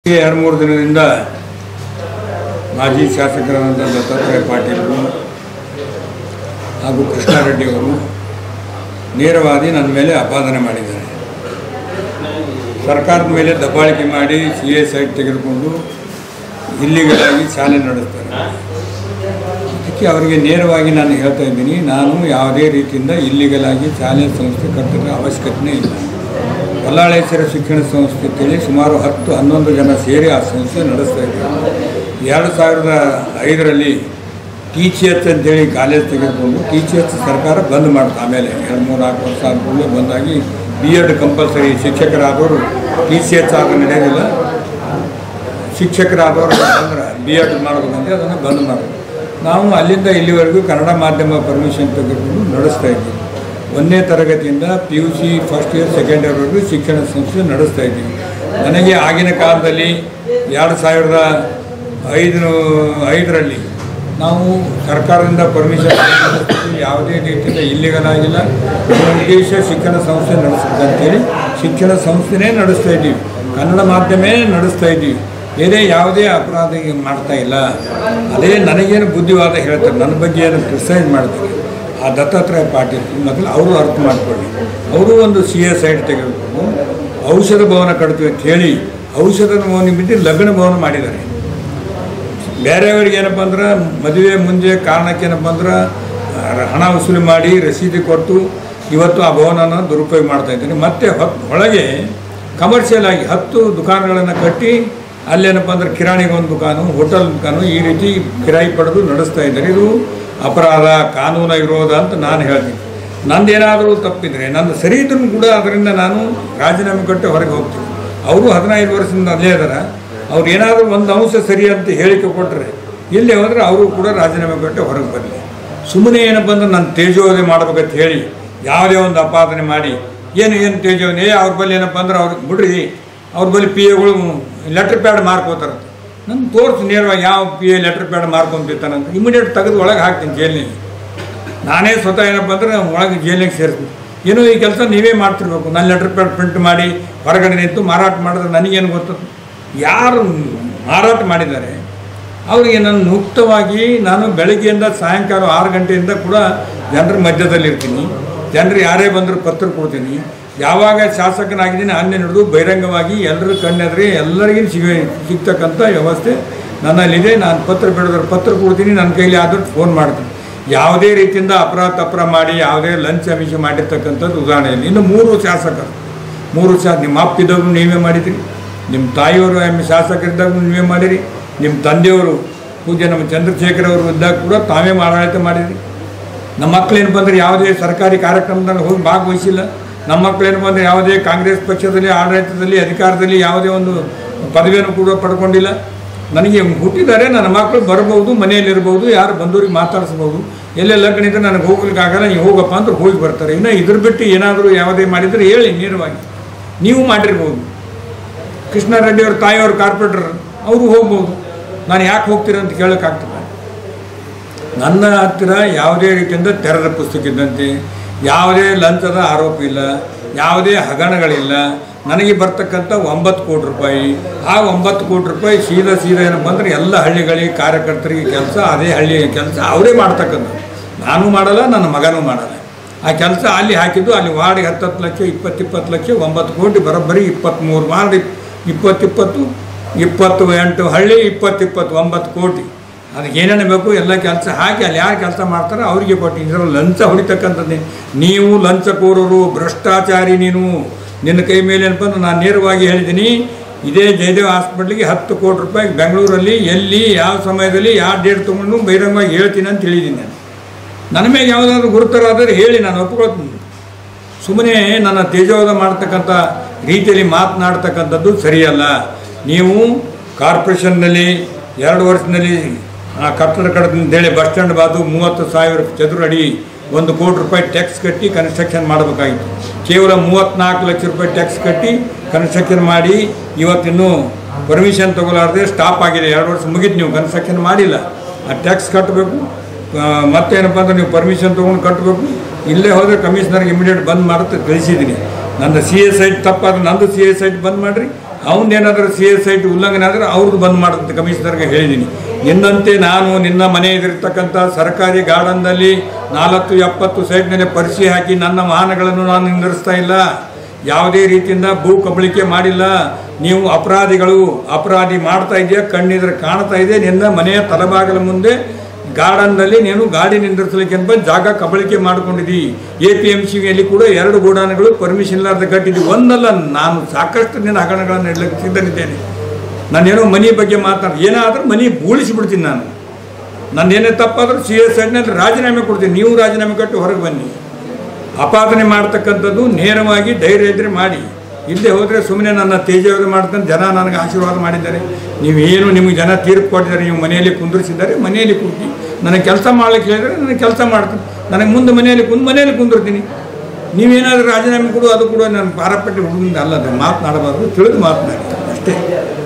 ಎರಡು ಮೂರು ದಿನದಿಂದ ಮಾಜಿ ಶಾಸಕರಾದಂಥ ದತ್ತಾತ್ರೇಯ ಪಾಟೀಲರು ಹಾಗೂ ಕೃಷ್ಣಾರೆಡ್ಡಿಯವರು ನೇರವಾಗಿ ನನ್ನ ಮೇಲೆ ಅಪಾದನೆ ಮಾಡಿದ್ದಾರೆ ಸರ್ಕಾರದ ಮೇಲೆ ದಬ್ಬಾಳಿಕೆ ಮಾಡಿ ಸಿ ಎ ಸೈಟ್ ತೆಗೆದುಕೊಂಡು ಇಲ್ಲಿಗಳಾಗಿ ಶಾಲೆ ನಡೆಸ್ತಾರೆ ಅದಕ್ಕೆ ಅವರಿಗೆ ನೇರವಾಗಿ ನಾನು ಹೇಳ್ತಾ ಇದ್ದೀನಿ ನಾನು ಯಾವುದೇ ರೀತಿಯಿಂದ ಇಲ್ಲಿಗಲಾಗಿ ಶಾಲೆ ಸಂಸ್ಥೆ ಕಟ್ಟದ ಅವಶ್ಯಕತೆ ಇಲ್ಲ ಬಲ್ಲಾಳೇಶ್ವರ ಶಿಕ್ಷಣ ಸಂಸ್ಥೆ ಅಂತೇಳಿ ಸುಮಾರು ಹತ್ತು ಹನ್ನೊಂದು ಜನ ಸೇರಿ ಆ ಸಂಸ್ಥೆ ನಡೆಸ್ತಾ ಇದ್ದಾರೆ ಎರಡು ಸಾವಿರದ ಐದರಲ್ಲಿ ಟಿ ಸಿ ಎಚ್ ಅಂತೇಳಿ ಕಾಲೇಜ್ ತೆಗೆದುಕೊಂಡು ಟಿ ಸಿ ಎಚ್ ಸರ್ಕಾರ ಬಂದ್ ಮಾಡ್ತಾ ಆಮೇಲೆ ಎರಡು ಮೂರು ನಾಲ್ಕು ವರ್ಷ ಆದಮೇಲೆ ಬಂದಾಗಿ ಬಿ ಎಡ್ ಕಂಪಲ್ಸರಿ ಶಿಕ್ಷಕರಾದವರು ಟಿ ಸಿ ಎಚ್ ಆಗ ನಡೆಯೋದಿಲ್ಲ ಶಿಕ್ಷಕರಾದವರು ಅಂದ್ರೆ ಬಿ ಎಡ್ ಮಾಡಬೇಕಂದ್ರೆ ಅದನ್ನು ಬಂದ್ ಮಾಡೋದು ನಾವು ಅಲ್ಲಿಂದ ಇಲ್ಲಿವರೆಗೂ ಕನ್ನಡ ಮಾಧ್ಯಮ ಪರ್ಮಿಷನ್ ತೆಗೆದುಕೊಂಡು ನಡೆಸ್ತಾ ಇದ್ದೀವಿ ಒಂದನೇ ತರಗತಿಯಿಂದ P U C first year second ಇಯರ್ವರೆಗೂ ಶಿಕ್ಷಣ ಸಂಸ್ಥೆ ನಡೆಸ್ತಾ ಇದ್ದೀವಿ ನನಗೆ ಆಗಿನ ಕಾಲದಲ್ಲಿ ಎರಡು ಸಾವಿರದ ಐದು ಐದರಲ್ಲಿ ನಾವು ಸರ್ಕಾರದಿಂದ ಪರ್ಮಿಷನ್ ಯಾವುದೇ ರೀತಿಯಿಂದ ಇಲ್ಲಿಗಲ್ ಆಗಿಲ್ಲ ನಮ್ಮ ಉದ್ದೇಶ ಶಿಕ್ಷಣ ಸಂಸ್ಥೆ ನಡೆಸೋದು ಅಂತೇಳಿ ಶಿಕ್ಷಣ ಸಂಸ್ಥೆನೇ ನಡೆಸ್ತಾ ಇದ್ದೀವಿ ಕನ್ನಡ ಮಾಧ್ಯಮೇ ನಡೆಸ್ತಾ ಇದ್ದೀವಿ ಬೇರೆ ಯಾವುದೇ ಅಪರಾಧ ಈಗ ಮಾಡ್ತಾ ಇಲ್ಲ ಅದೇ ನನಗೇನು ಬುದ್ಧಿವಾದ ಹೇಳ್ತಾರೆ ನನ್ನ ಬಗ್ಗೆ ಏನು ಕ್ರಿಟಿಸೈಸ್ ಮಾಡ್ತಾರೆ ಆ ದತ್ತಾತ್ರೇಯ ಪಾಟೀಲ್ ಮೊದಲು ಅವರು ಅರ್ಥ ಮಾಡ್ಕೊಳ್ಳಿ ಅವರು ಒಂದು ಸಿ ಎ ಸೈಡ್ ತೆಗೆದುಕೊಂಡು ಔಷಧ ಭವನ ಕಟ್ತೀವಿ ಅಂತ ಹೇಳಿ ಔಷಧ ಭವನ ಬಿಟ್ಟು ಲಗ್ನ ಭವನ ಮಾಡಿದ್ದಾರೆ ಬೇರೆಯವ್ರಿಗೆ ಏನಪ್ಪ ಅಂದ್ರೆ ಮದುವೆ ಮುಂಜೆ ಕಾರಣಕ್ಕೆ ಏನಪ್ಪ ಅಂದ್ರೆ ಆ, ಹಣ ವಸೂಲಿ ಮಾಡಿ ರಸೀದಿ ಕೊಟ್ಟು ಇವತ್ತು ಆ ಭವನನ ದುರುಪಯೋಗ ಮಾಡ್ತಾ ಇದ್ದಾರೆ ಮತ್ತೆ ಹೊತ್ ಒಳಗೆ ಕಮರ್ಷಿಯಲ್ ಆಗಿ ಹತ್ತು ದುಕಾನುಗಳನ್ನು ಕಟ್ಟಿ ಅಲ್ಲೇನಪ್ಪ ಅಂದ್ರೆ ಕಿರಾಣಿಗೆ ಒಂದು ದುಕಾನು ಹೋಟೆಲ್ ದುಕಾನು ಈ ರೀತಿ ಕಿರಾಯಿ ಪಡೆದು ನಡೆಸ್ತಾ ಇದ್ದಾರೆ ಇದು ಅಪರಾಧ ಕಾನೂನು ವಿರೋಧ ಅಂತ ನಾನು ಹೇಳ್ತೀನಿ ನಂದೇನಾದರೂ ತಪ್ಪಿದ್ರೆ ನನ್ನ ಸರಿ ಇದ್ರೂ ಕೂಡ ಅದರಿಂದ ನಾನು ರಾಜೀನಾಮೆ ಕೊಟ್ಟು ಹೊರಗೆ ಹೋಗ್ತೀನಿ ಅವರು ಹದಿನೈದು ವರ್ಷದಿಂದ ಅಲ್ಲೇ ಇದ್ದಾರೆ ಅವ್ರು ಏನಾದರೂ ಒಂದು ಅಂಶ ಸರಿ ಅಂತ ಹೇಳಿಕೆ ಕೊಟ್ಟರೆ ಇಲ್ಲಿ ಹೋದರೆ ಅವರು ಕೂಡ ರಾಜೀನಾಮೆ ಕೊಟ್ಟು ಹೊರಗೆ ಬರಲಿ ಸುಮ್ಮನೆ ಏನಪ್ಪ ಅಂದ್ರೆ ನಾನು ತೇಜೋವಧೆ ಮಾಡ್ಬೇಕಂತ ಹೇಳಿ ಯಾವುದೇ ಒಂದು ಅಪಾದನೆ ಮಾಡಿ ಏನು ಏನು ತೇಜೋವಧೆ ಏ ಅವ್ರ ಬಳಿ ಏನಪ್ಪ ಅಂದ್ರೆ ಅವ್ರಿಗೆ ಬಿಡ್ರಿ ಅವ್ರ ಬಳಿ ಪಿ ಎಗಳು ಲೆಟ್ರ್ ಪ್ಯಾಡ್ ಮಾರ್ಕೋತಾರಂತೆ ನನ್ನ ತೋರ್ಸು ನೇರವಾಗಿ ಯಾವ ಪಿ ಎ ಲೆಟ್ರ್ ಪ್ಯಾಡ್ ಮಾರ್ಕೊಂತಿರ್ತಾನಂತ ಇಮಿಡಿಯೇಟ್ ತೆಗೆದು ಒಳಗೆ ಹಾಕ್ತೀನಿ ಜೈಲಿನಲ್ಲಿ ನಾನೇ ಸ್ವತಃ ಏನಪ್ಪ ಅಂದ್ರೆ ಒಳಗೆ ಜೈಲಿಗೆ ಸೇರಿಸ್ತೀನಿ ಏನೋ ಈ ಕೆಲಸ ನೀವೇ ಮಾಡ್ತಿರ್ಬೇಕು ನಾನು ಲೆಟರ್ ಪ್ಯಾಡ್ ಪ್ರಿಂಟ್ ಮಾಡಿ ಹೊರಗಡೆ ನಿಂತು ಮಾರಾಟ ಮಾಡಿದ್ರೆ ನನಗೇನು ಗೊತ್ತು ಯಾರು ಮಾರಾಟ ಮಾಡಿದ್ದಾರೆ ಅವರಿಗೆ ನಾನು ಮುಕ್ತವಾಗಿ ನಾನು ಬೆಳಗ್ಗೆಯಿಂದ ಸಾಯಂಕಾಲ ಆರು ಗಂಟೆಯಿಂದ ಕೂಡ ಜನರ ಮಧ್ಯದಲ್ಲಿ ಇರ್ತೀನಿ ಜನರು ಯಾರೇ ಬಂದರೂ ಪತ್ರ ಕೊಡ್ತೀನಿ ಯಾವಾಗ ಶಾಸಕನಾಗಿದ್ದೀನಿ ಅಲ್ಲಿ ಹಿಡಿದು ಬಹಿರಂಗವಾಗಿ ಎಲ್ಲರ ಕಣ್ಣೆದ್ರೆ ಎಲ್ಲರಿಗೂ ಸಿಗ ಸಿಗ್ತಕ್ಕಂಥ ವ್ಯವಸ್ಥೆ ನನ್ನಲ್ಲಿದೆ ನಾನು ಪತ್ರ ಬಿಡೋದ್ರ ಪತ್ರ ಕೊಡ್ತೀನಿ ನನ್ನ ಕೈಲಿ ಆದರೂ ಫೋನ್ ಮಾಡ್ತೀನಿ ಯಾವುದೇ ರೀತಿಯಿಂದ ಅಪರಾಧ ತಪ್ರ ಮಾಡಿ ಯಾವುದೇ ಲಂಚ ಮಿಷ ಮಾಡಿರ್ತಕ್ಕಂಥದ್ದು ಉದಾಹರಣೆ ಇಲ್ಲ ಇನ್ನು ಮೂರು ಶಾಸಕರು ಮೂರು ಶಾ ನಿಮ್ಮ ಅಪ್ಪಿದ್ದಾಗೂ ನೀವೇ ಮಾಡಿದ್ರಿ ನಿಮ್ಮ ತಾಯಿಯವರು ಎಮ್ ಶಾಸಕರಿದ್ದಾಗ ನೀವೇ ಮಾಡಿರಿ ನಿಮ್ಮ ತಂದೆಯವರು ಪೂಜೆ ನಮ್ಮ ಚಂದ್ರಶೇಖರ್ ಅವರು ಇದ್ದಾಗ ಕೂಡ ತಾವೇ ಆಡಳಿತ ಮಾಡಿದ್ರಿ ನಮ್ಮ ಮಕ್ಕಳೇನು ಬಂದರೆ ಯಾವುದೇ ಸರ್ಕಾರಿ ಕಾರ್ಯಕ್ರಮದಲ್ಲಿ ಹೋಗಿ ಭಾಗವಹಿಸಿಲ್ಲ ನಮ್ಮ ಮಕ್ಕಳೇನು ಬಂದರೆ ಯಾವುದೇ ಕಾಂಗ್ರೆಸ್ ಪಕ್ಷದಲ್ಲಿ ಆಡಳಿತದಲ್ಲಿ ಅಧಿಕಾರದಲ್ಲಿ ಯಾವುದೇ ಒಂದು ಪದವಿಯನ್ನು ಕೂಡ ಪಡ್ಕೊಂಡಿಲ್ಲ ನನಗೆ ಹುಟ್ಟಿದ್ದಾರೆ ನನ್ನ ಮಕ್ಕಳು ಬರ್ಬೋದು ಮನೆಯಲ್ಲಿರ್ಬೋದು ಯಾರು ಬಂದವ್ರಿಗೆ ಮಾತಾಡಿಸ್ಬೋದು ಎಲ್ಲೇ ಲಗ್ನ ಇದ್ರೆ ನನಗೆ ಹೋಗ್ಲಿಕ್ಕೆ ಆಗಲ್ಲ ನೀವು ಹೋಗಪ್ಪ ಅಂತ ಹೋಗಿ ಬರ್ತಾರೆ ಇನ್ನು ಇದ್ರ ಬಿಟ್ಟು ಏನಾದರೂ ಯಾವುದೇ ಮಾಡಿದರೆ ಹೇಳಿ ನೇರವಾಗಿ ನೀವು ಮಾಡಿರ್ಬೋದು ಕೃಷ್ಣಾರೆಡ್ಡಿ ಅವ್ರ ತಾಯಿಯವ್ರ ಕಾರ್ಪೊರೇಟರ್ ಅವರು ಹೋಗ್ಬೋದು ನಾನು ಯಾಕೆ ಹೋಗ್ತೀರ ಅಂತ ಕೇಳೋಕ್ಕಾಗ್ತದೆ ನನ್ನ ಹತ್ತಿರ ಯಾವುದೇ ರೀತಿಯಿಂದ ತೆರೆದ ಪುಸ್ತಕ ಇದ್ದಂತೆ ಯಾವುದೇ ಲಂಚದ ಆರೋಪ ಇಲ್ಲ ಯಾವುದೇ ಹಗರಣಗಳಿಲ್ಲ ನನಗೆ ಬರ್ತಕ್ಕಂಥ ಒಂಬತ್ತು ಕೋಟಿ ರೂಪಾಯಿ ಆ ಒಂಬತ್ತು ಕೋಟಿ ರೂಪಾಯಿ ಸೀದಾ ಸೀದಾ ಏನಪ್ಪ ಅಂದ್ರೆ ಎಲ್ಲ ಹಳ್ಳಿಗಳಿಗೆ ಕಾರ್ಯಕರ್ತರಿಗೆ ಕೆಲಸ ಅದೇ ಹಳ್ಳಿಯ ಕೆಲಸ ಅವರೇ ಮಾಡ್ತಕ್ಕಂಥದ್ದು ನಾನು ಮಾಡಲ್ಲ ನನ್ನ ಮಗನೂ ಮಾಡಲ್ಲ ಆ ಕೆಲಸ ಅಲ್ಲಿ ಹಾಕಿದ್ದು ಅಲ್ಲಿ ವಾರ್ಡಿಗೆ ಹತ್ತತ್ತು ಲಕ್ಷ ಇಪ್ಪತ್ತಿಪ್ಪತ್ತು ಲಕ್ಷ ಒಂಬತ್ತು ಕೋಟಿ ಬರೋಬ್ಬರಿ ಇಪ್ಪತ್ತ್ಮೂರು ವಾರ್ಡ್ ಇಪ್ಪತ್ತಿಪ್ಪತ್ತು ಇಪ್ಪತ್ತು ಎಂಟು ಹಳ್ಳಿ ಇಪ್ಪತ್ತಿಪ್ಪತ್ತು ಒಂಬತ್ತು ಕೋಟಿ ಅದಕ್ಕೆ ಏನೇನು ಬೇಕು ಎಲ್ಲ ಕೆಲಸ ಹಾಕಿ ಅಲ್ಲಿ ಯಾರು ಕೆಲಸ ಮಾಡ್ತಾರೋ ಅವರಿಗೆ ಕೊಟ್ಟು ಇದರಲ್ಲಿ ಲಂಚ ಹೊಡಿತಕ್ಕಂಥದ್ದು ನೀವು ಲಂಚಕೋರರು ಭ್ರಷ್ಟಾಚಾರಿ ನೀನು ನಿನ್ನ ಕೈ ಮೇಲೆ ಏನಪ್ಪ ಅಂದ್ರೆ ನಾನು ನೇರವಾಗಿ ಹೇಳಿದ್ದೀನಿ ಇದೇ ಜಯದೇವ್ ಹಾಸ್ಪಿಟ್ಲಿಗೆ ಹತ್ತು ಕೋಟಿ ರೂಪಾಯಿ ಬೆಂಗಳೂರಲ್ಲಿ ಎಲ್ಲಿ ಯಾವ ಸಮಯದಲ್ಲಿ ಯಾವ ಡೇಟ್ ತೊಗೊಂಡು ಬಹಿರಂಗವಾಗಿ ಹೇಳ್ತೀನಿ ಅಂತ ಹೇಳಿದ್ದೀನಿ ನಾನು ನನ್ನ ಮೇಲೆ ಯಾವುದಾದ್ರೂ ಗುರುತರಾದರೆ ಹೇಳಿ ನಾನು ಒಪ್ಕೊಳ್ತೀನಿ ಸುಮ್ಮನೆ ನನ್ನ ತೇಜೋವಧ ಮಾಡ್ತಕ್ಕಂಥ ರೀತಿಯಲ್ಲಿ ಮಾತನಾಡ್ತಕ್ಕಂಥದ್ದು ಸರಿಯಲ್ಲ ನೀವು ಕಾರ್ಪೊರೇಷನ್ನಲ್ಲಿ ಎರಡು ವರ್ಷದಲ್ಲಿ ಆ ಕಟ್ಟಡ ಕಡದಂತೇಳಿ ಬಸ್ ಸ್ಟ್ಯಾಂಡ್ ಬಾದು ಮೂವತ್ತು ಸಾವಿರ ಚದುರ ಅಡಿ ಒಂದು ಕೋಟಿ ರೂಪಾಯಿ ಟ್ಯಾಕ್ಸ್ ಕಟ್ಟಿ ಕನ್ಸ್ಟ್ರಕ್ಷನ್ ಮಾಡಬೇಕಾಗಿತ್ತು ಕೇವಲ ಮೂವತ್ತ್ನಾಲ್ಕು ಲಕ್ಷ ರೂಪಾಯಿ ಟ್ಯಾಕ್ಸ್ ಕಟ್ಟಿ ಕನ್ಸ್ಟ್ರಕ್ಷನ್ ಮಾಡಿ ಇವತ್ತಿನ್ನೂ ಪರ್ಮಿಷನ್ ತಗೊಲಾರ್ದೆ ಸ್ಟಾಪ್ ಆಗಿದೆ ಎರಡು ವರ್ಷ ಮುಗಿತು ನೀವು ಕನ್ಸ್ಟ್ರಕ್ಷನ್ ಮಾಡಿಲ್ಲ ಆ ಟ್ಯಾಕ್ಸ್ ಕಟ್ಟಬೇಕು ಆ, ಮತ್ತೇನಪ್ಪ ಅಂದ್ರೆ ನೀವು ಪರ್ಮಿಷನ್ ತೊಗೊಂಡು ಕಟ್ಟಬೇಕು ಇಲ್ಲೇ ಹೋದರೆ ಕಮಿಷನರ್ಗೆ ಇಮಿಡಿಯೇಟ್ ಬಂದ್ ಮಾಡುತ್ತೆ ತಿಳಿಸಿದ್ದೀನಿ ನಂದು ಸಿ ಎ ಸೈಟ್ ತಪ್ಪಾದ್ರೆ ನಂದು ಸಿ ಎ ಸೈಟ್ ಬಂದ್ ಮಾಡಿರಿ ಅವನದೇನಾದರೂ ಸಿ ಎಸ್ ಐ ಟಿ ಉಲ್ಲಂಘನೆ ಆದರೆ ಅವ್ರದ್ದು ಬಂದ್ ಮಾಡುತ್ತೆ ಕಮಿಷನರ್ಗೆ ಹೇಳಿದ್ದೀನಿ ನಿನ್ನಂತೆ ನಾನು ನಿನ್ನ ಮನೆ ಎದುರಿರ್ತಕ್ಕಂಥ ಸರ್ಕಾರಿ ಗಾರ್ಡನ್ನಲ್ಲಿ ನಾಲ್ಕು ಎಪ್ಪತ್ತು ಸೈಟ್ನಲ್ಲಿ ಪರಿಸಿ ಹಾಕಿ ನನ್ನ ವಾಹನಗಳನ್ನು ನಾನು ನಿಂದಿರಿಸ್ತಾ ಇಲ್ಲ ಯಾವುದೇ ರೀತಿಯಿಂದ ಭೂ ಕಬಳಿಕೆ ಮಾಡಿಲ್ಲ ನೀವು ಅಪರಾಧಿಗಳು ಅಪರಾಧಿ ಮಾಡ್ತಾ ಇದೆಯಾ ಕಣ್ಣಿದ್ರೆ ಕಾಣ್ತಾ ಇದೆ ನಿನ್ನ ಮನೆಯ ತಲಬಾಗಲ ಮುಂದೆ ಗಾರ್ಡನ್ನಲ್ಲಿ ನೀನು ಗಾಡಿ ನಿಂದಿರಿಸಲಿಕ್ಕೆ ಅಂತ ಜಾಗ ಕಬಳಿಕೆ ಮಾಡ್ಕೊಂಡಿದ್ದಿ ಎ ಪಿ ಎಮ್ ಸಿಯಲ್ಲಿ ಕೂಡ ಎರಡು ಗೋಡಾನುಗಳು ಪರ್ಮಿಷನ್ ಇಲ್ಲಾರ್ದ ಕಟ್ಟಿದ್ವಿ ಒಂದಲ್ಲ ನಾನು ಸಾಕಷ್ಟು ನಿನ್ನ ಹಗರಣಗಳನ್ನು ನೀಡಲಿಕ್ಕೆ ಸಿದ್ಧನಿದ್ದೇನೆ ನಾನೇನೋ ಮನಿ ಬಗ್ಗೆ ಮಾತಾಡ ಏನಾದರೂ ಮನಿ ಬೂಳಿಸಿಬಿಡ್ತೀನಿ ನಾನು ನಂದೇನೇ ತಪ್ಪಾದರೂ ಸಿ ಎಸ್ ಐಡ್ನಲ್ಲಿ ರಾಜೀನಾಮೆ ಕೊಡ್ತೀನಿ ನೀವು ರಾಜೀನಾಮೆ ಕಟ್ಟು ಹೊರಗೆ ಬನ್ನಿ ಅಪಾದನೆ ಮಾಡ್ತಕ್ಕಂಥದ್ದು ನೇರವಾಗಿ ಧೈರ್ಯ ಇದ್ದರೆ ಮಾಡಿ ಇಲ್ಲದೆ ಹೋದರೆ ಸುಮ್ಮನೆ ನನ್ನ ತೇಜೋಧ ಮಾಡ್ಕೊಂಡು ಜನ ನನಗೆ ಆಶೀರ್ವಾದ ಮಾಡಿದ್ದಾರೆ ನೀವೇನು ನಿಮಗೆ ಜನ ತೀರ್ಪು ಕೊಟ್ಟಿದ್ದಾರೆ ನೀವು ಮನೆಯಲ್ಲಿ ಕುಂದಿರಿಸಿದ್ದಾರೆ ಮನೆಯಲ್ಲಿ ಕೂತಿ ನನಗೆ ಕೆಲಸ ಮಾಡ್ಲಿಕ್ಕೆ ಹೇಳಿದರೆ ನನಗೆ ಕೆಲಸ ಮಾಡ್ತೀನಿ ನನಗೆ ಮುಂದೆ ಮನೆಯಲ್ಲಿ ಕುಂದು ಮನೆಯಲ್ಲಿ ಕುಂದಿರ್ತೀನಿ ನೀವೇನಾದರೂ ರಾಜೀನಾಮೆ ಕೊಡು ಅದು ಕೂಡ ನಾನು ಪಾರಪಟ್ಟಿ ಹುಡುಗಿಂದ ಅಲ್ಲದು ಮಾತನಾಡಬಾರ್ದು ತಿಳಿದು ಮಾತನಾಡಿ ಅಷ್ಟೇ